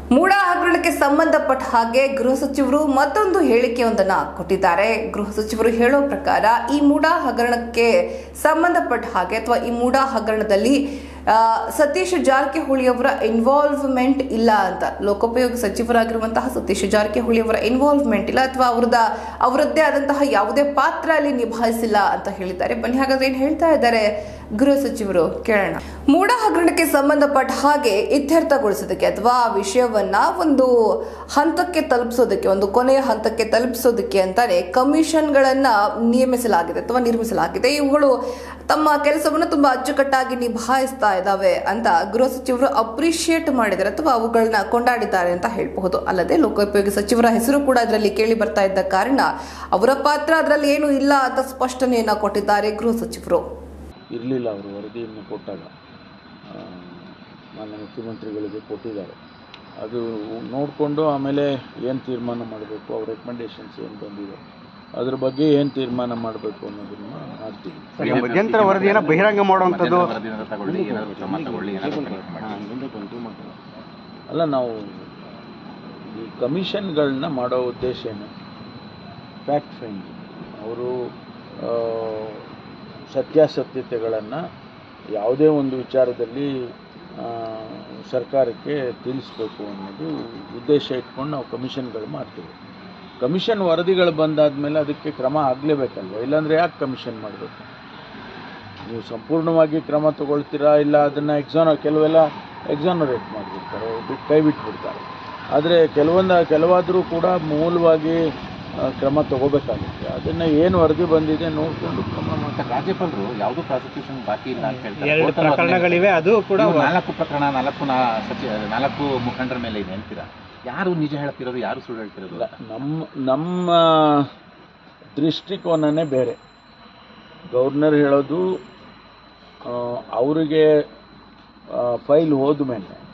ಮೂಡ ಹಗರಣಕ್ಕೆ ಸಂಬಂಧಪಟ್ಟ ಹಾಗೆ ಗೃಹ ಸಚಿವರು ಮತ್ತೊಂದು ಹೇಳಿಕೆಯೊಂದನ್ನ ಕೊಟ್ಟಿದ್ದಾರೆ ಗೃಹ ಸಚಿವರು ಹೇಳೋ ಪ್ರಕಾರ ಈ ಮೂಡ ಹಗರಣಕ್ಕೆ ಸಂಬಂಧಪಟ್ಟ ಹಾಗೆ ಅಥವಾ ಈ ಮೂಡ ಹಗರಣದಲ್ಲಿ ಆ, ಸತೀಶ್ ಜಾರಕಿಹೊಳಿ ಅವರ ಇನ್ವಾಲ್ವ್ಮೆಂಟ್ ಇಲ್ಲ ಅಂತ ಲೋಕೋಪಯೋಗಿ ಸಚಿವರಾಗಿರುವಂತಹ ಸತೀಶ್ ಜಾರಕಿಹೊಳಿ ಅವರ ಇನ್ವಾಲ್ವ್ಮೆಂಟ್ ಇಲ್ಲ ಅಥವಾ ಅವ್ರದ ಅವರದ್ದೇ ಆದಂತಹ ಯಾವುದೇ ಪಾತ್ರ ಅಲ್ಲಿ ನಿಭಾಯಿಸಿಲ್ಲ ಅಂತ ಹೇಳಿದ್ದಾರೆ ಬನ್ನಿ ಹಾಗಾದ್ರೆ ಏನ್ ಹೇಳ್ತಾ ಇದ್ದಾರೆ ಗೃಹ ಸಚಿವರು ಕೇಳೋಣ ಮೂಡ ಹಗರಣಕ್ಕೆ ಸಂಬಂಧಪಟ್ಟ ಹಾಗೆ ಇತ್ಯರ್ಥಗೊಳಿಸೋದಕ್ಕೆ ಅಥವಾ ಆ ವಿಷಯವನ್ನ ಒಂದು ಹಂತಕ್ಕೆ ತಲುಪಿಸೋದಕ್ಕೆ ಒಂದು ಕೊನೆಯ ಹಂತಕ್ಕೆ ತಲುಪಿಸೋದಕ್ಕೆ ಅಂತಾನೆ ಕಮಿಷನ್ಗಳನ್ನ ನಿಯಮಿಸಲಾಗಿದೆ ಅಥವಾ ನಿರ್ಮಿಸಲಾಗಿದೆ ಇವುಗಳು ತಮ್ಮ ಕೆಲಸವನ್ನು ತುಂಬಾ ಅಚ್ಚುಕಟ್ಟಾಗಿ ನಿಭಾಯಿಸ್ತಾ ಇದ್ದಾವೆ ಅಂತ ಗೃಹ ಸಚಿವರು ಅಪ್ರಿಶಿಯೇಟ್ ಮಾಡಿದ್ದಾರೆ ಅಥವಾ ಅವುಗಳನ್ನ ಕೊಂಡಾಡಿದ್ದಾರೆ ಅಂತ ಹೇಳಬಹುದು ಅಲ್ಲದೆ ಲೋಕೋಪಯೋಗಿ ಸಚಿವರ ಹೆಸರು ಕೂಡ ಇದರಲ್ಲಿ ಕೇಳಿ ಬರ್ತಾ ಇದ್ದ ಕಾರಣ ಅವರ ಪಾತ್ರ ಅದರಲ್ಲಿ ಏನು ಇಲ್ಲ ಅಂತ ಸ್ಪಷ್ಟನೆಯನ್ನ ಕೊಟ್ಟಿದ್ದಾರೆ ಗೃಹ ಸಚಿವರು ಇರಲಿಲ್ಲ ಅವರು ವರದಿಯನ್ನು ಕೊಟ್ಟಾಗ ಆ, ಮಾನ್ಯ ಮುಖ್ಯಮಂತ್ರಿಗಳಿಗೆ ಕೊಟ್ಟಿದ್ದಾರೆ ಅದು ನೋಡಿಕೊಂಡು ಆಮೇಲೆ ಏನು ತೀರ್ಮಾನ ಮಾಡಬೇಕು ಅವ್ರ ರೆಕಮೆಂಡೇಶನ್ಸ್ ಏನು ಬಂದಿದೆ ಅದ್ರ ಬಗ್ಗೆ ಏನು ತೀರ್ಮಾನ ಮಾಡಬೇಕು ಅನ್ನೋದನ್ನ ಮಾಡ್ತೀವಿ ಸರಿ ಮಧ್ಯಂತರ ವರದಿಯನ್ನು ಬಹಿರಂಗ ಮಾಡುವಂಥದ್ದು ವರದಿಯನ್ನು ತಗೊಳ್ಳಿ ಏನಾದರೂ ಕ್ರಮ ತಗೊಳ್ಳಿ ಏನಾದರೂ ತನಿಖೆ ಮಾಡಿ ಅಲ್ಲ ನಾವು ಈ ಕಮಿಷನ್ಗಳನ್ನ ಮಾಡೋ ಉದ್ದೇಶ ಏನು ಫ್ಯಾಕ್ಟ್ ಫೈಂಡಿಂಗ್ ಅವರು ಸತ್ಯಾಸತ್ಯತೆಗಳನ್ನು ಯಾವುದೇ ಒಂದು ವಿಚಾರದಲ್ಲಿ ಆ, ಸರ್ಕಾರಕ್ಕೆ ತಿಳಿಸ್ಬೇಕು ಅನ್ನೋದು ಉದ್ದೇಶ ಇಟ್ಕೊಂಡು ನಾವು ಕಮಿಷನ್ಗಳು ಮಾಡ್ತೀವಿ ಕಮಿಷನ್ ವರದಿಗಳು ಬಂದಾದಮೇಲೆ ಅದಕ್ಕೆ ಕ್ರಮ ಆಗಲೇಬೇಕಲ್ವ ಇಲ್ಲಾಂದರೆ ಯಾಕೆ ಕಮಿಷನ್ ಮಾಡಬೇಕು ನೀವು ಸಂಪೂರ್ಣವಾಗಿ ಕ್ರಮ ತಗೊಳ್ತೀರಾ ಇಲ್ಲ ಅದನ್ನು ಎಕ್ಸಾನ ಕೆಲವೆಲ್ಲ ಎಕ್ಸಾನರೇಟ್ ಮಾಡಿಬಿಡ್ತಾರೆ ಬಿಟ್ಟು ಕೈ ಬಿಟ್ಬಿಡ್ತಾರೆ ಆದರೆ ಕೆಲವೊಂದು ಕೆಲವಾದರೂ ಕೂಡ ಮೂಲವಾಗಿ ಆ, ಕ್ರಮ ತಗೋಬೇಕಾಗುತ್ತೆ ಅದನ್ನು ಏನು ವರದಿ ಬಂದಿದೆ ನೋಡಿಕೊಂಡು ಕ್ರಮ ಮಾಡ್ತಾರೆ ಸರ್, ರಾಜ್ಯಪಾಲರು ಯಾವುದೂ ಪ್ರಾಸಿಕ್ಯೂಷನ್ ಬಾಕಿ ಇಲ್ಲ ಅಂತ ಹೇಳ್ತಾರೆ ಎರಡು Total ಹದಿನೈದು- ಪ್ರಕರಣಗಳಿವೆ ಅದು ಕೂಡ ಇವು ನಾಲ್ಕು ಪ್ರಕರಣ ನಾಲ್ಕು ನಾ ಸಚಿವ ನಾಲ್ಕು ಮುಖಂಡರ ಮೇಲೆ ಇದೆ ಅಂತೀರಾ ಯಾರು ನಿಜ ಹೇಳ್ತಿರೋದು ಯಾರು ಸುಳ್ಳು ಹೇಳ್ತಿರೋದು ಇಲ್ಲ ನಮ್ಮ ನಮ್ಮ ದೃಷ್ಟಿಕೋನನೇ ಬೇರೆ ಗವರ್ನರ್ ಹೇಳೋದು ಆ, ಅವರಿಗೆ ಫೈಲ್ ಹೋದ ಮೇಲೆ